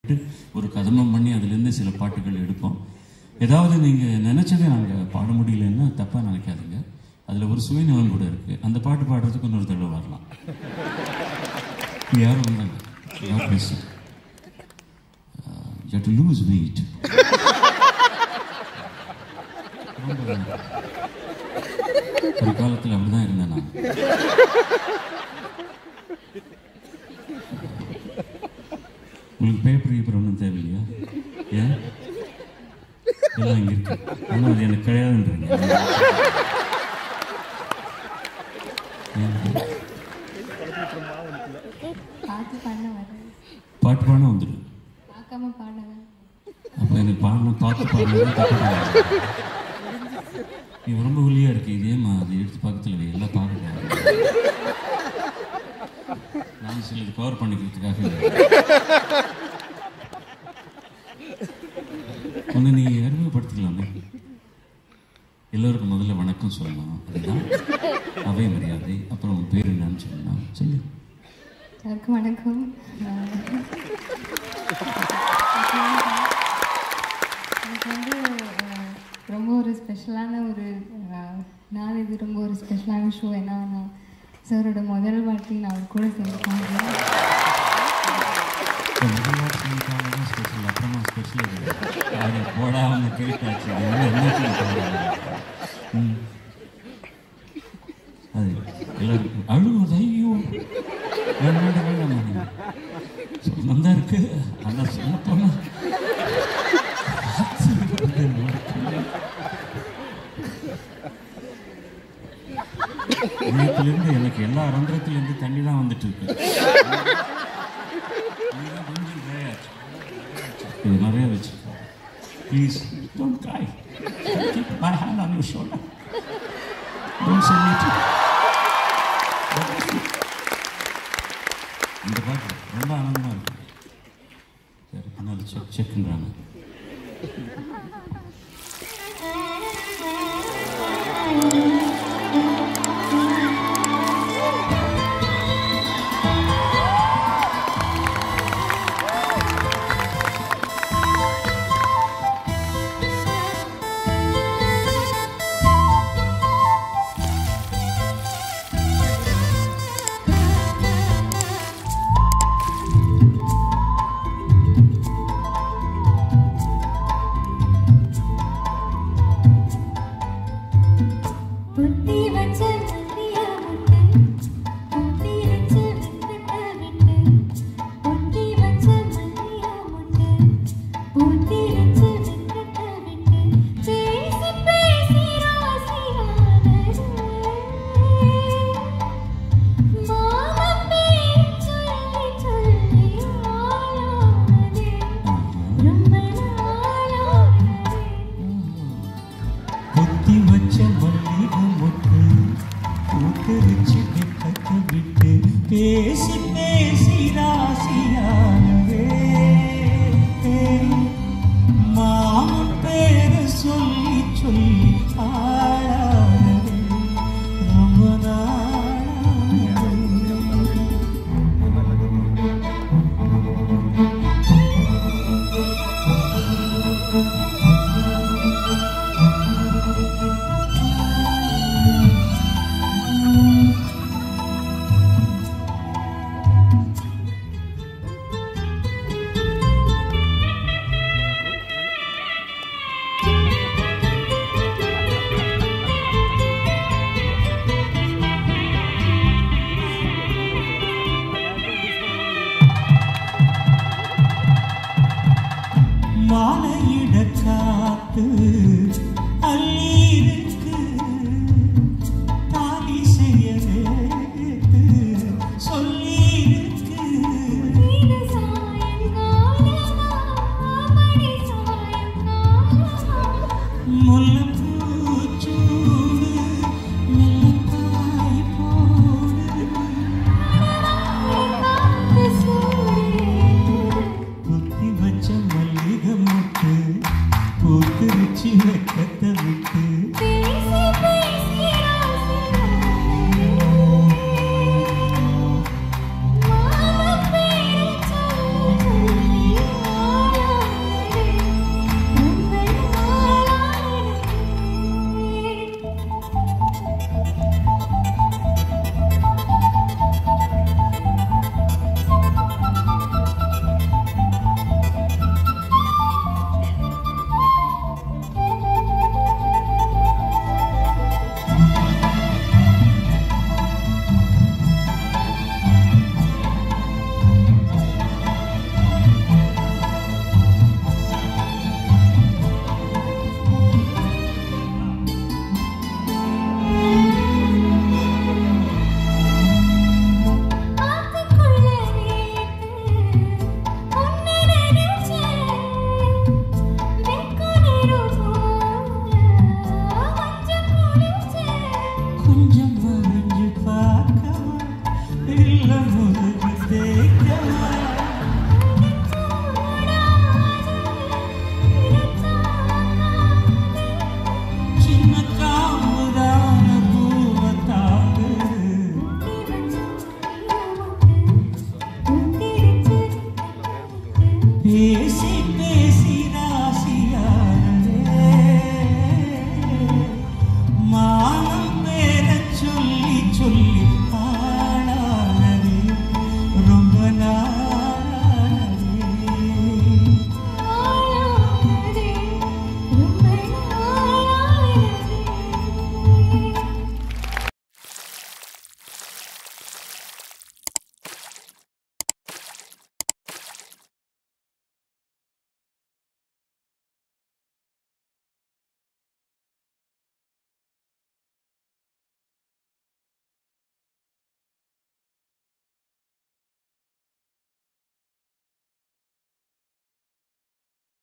ஒரு கதமம் பண்ணி அதுலேருந்து சில பாட்டுகள் எடுப்போம் ஏதாவது நீங்கள் நினச்சதை நாங்கள் பாட முடியலன்னா தப்பாக நினைக்காதீங்க அதில் ஒரு சுயநலம் கூட இருக்குது அந்த பாட்டு பாடுறதுக்கு இன்னொரு தடவை வரலாம் யாரும் வந்தாங்க யார் பேசு யூ டு லூஸ் வெயிட் ஒரு காலத்தில் அப்படிதான் இருந்தேன் நான் உங்களுக்கு பேப்பர் கீப்பர் ஒன்றும் தேவையில்லையா ஏன் எல்லாம் இங்கே இருக்கு ஆனால் அது எனக்கு கிடையாதுன்றீங்க ஏன்? பார்த்து பண்ண வரேன் பாட்டு பாட வந்துடு பார்க்காம பாடுவேன் அப்போ எனக்கு பாடணும் பார்த்து பாடணும் தப்பு பண்ணாது. நீ ரொம்ப ஒல்லியா இருக்கு இதேம்மா அதை எடுத்து பக்கத்தில் வை எல்லாம் பார்க்க நான் சிலது கவர் பண்ணிக்கிறதுக்காக உன்னை நீ அறிமுகப்படுத்திக்கலாமே எல்லோருக்கும் முதல்ல வணக்கம் சொல்லணும் அதுதான் அவை மரியாதை அப்புறம் உன் பேர் என்னன்னு சொல்லணும் சொல்லு எல்லாருக்கும் வணக்கம் எனக்கு வந்து அஹ், ரொம்ப ஒரு ஸ்பெஷலான ஒரு அஹ், நாள் இது ரொம்ப ஒரு ஸ்பெஷலான ஷோ ஏன்னா நான் சாரோட முதல் வாட்டி நான் அவர் கூட சேர்ந்து பாடுறேன் இப்போ முதல் வாரம் செஞ்சுட்டாங்க தான் ஸ்பெஷல் அப்புறமா ஸ்பெஷல் அது போடாம கேட்டாச்சு இது வந்து என்னைக்கு போடாது? ம். அது எல்லாரும் அழுவது ஐயோ வேண்டாம் வேண்டாம் வேண்டாம் சொந்தம் தான் இருக்கு ஆனால் சொல்ல போனா இன்னைக்கிலிருந்து எனக்கு எல்லா ரந்திரத்திலிருந்து தண்ணி தான் வந்துட்டு இருக்கு நீதான் கொஞ்சம் dry ஆச்சு. இது நிறைய வச்சுக்கோ please don't cry keep my hand on your shoulder don't sell me இந்த பாட்டு ரொம்ப ஆனந்தமாக இருக்கு சரி பின்னால் செக் செக்ன்றாங்க புத்தி வச்ச மல்லியா முட்டு புத்தி வச்ச வெக்கட்ட விட்டு புத்தி வச்ச மல்லியா முட்டு புத்தி வச்ச வெக்கட்ட விட்டு பேசி பேசி ராசியானது மாமா பேர் சொல்லி சொல்லி ஆளானதே ரொம்ப நாளானதே புத்தி வச்ச மல்லிகை மொட்டு பூத்தரிச்சு வெக்கத்தை விட்டு பேசி பேசி ராசியானவே மாமன் பேரு சொல்லி சொல்லி ஆளானவே ரொம்ப நாளானவே மாலையிட காத்து அள்ளீருக்கு தாதி செய்ய நேத்து சொல்லியிருக்கு இது சாயங்காலமா மணி சாயங்காலமா முல்லைப்பூச்சூடு மெல்லக்காய் போடு காத்து சூரியன் புத்தி வச்ச மல்லிகை முட்டு பூத்திருச்சி வெக்கத்தை விட்டு பேசி பேசி ராசியானதே மாமா பேர் சொல்லி சொல்லி பேசி பேசி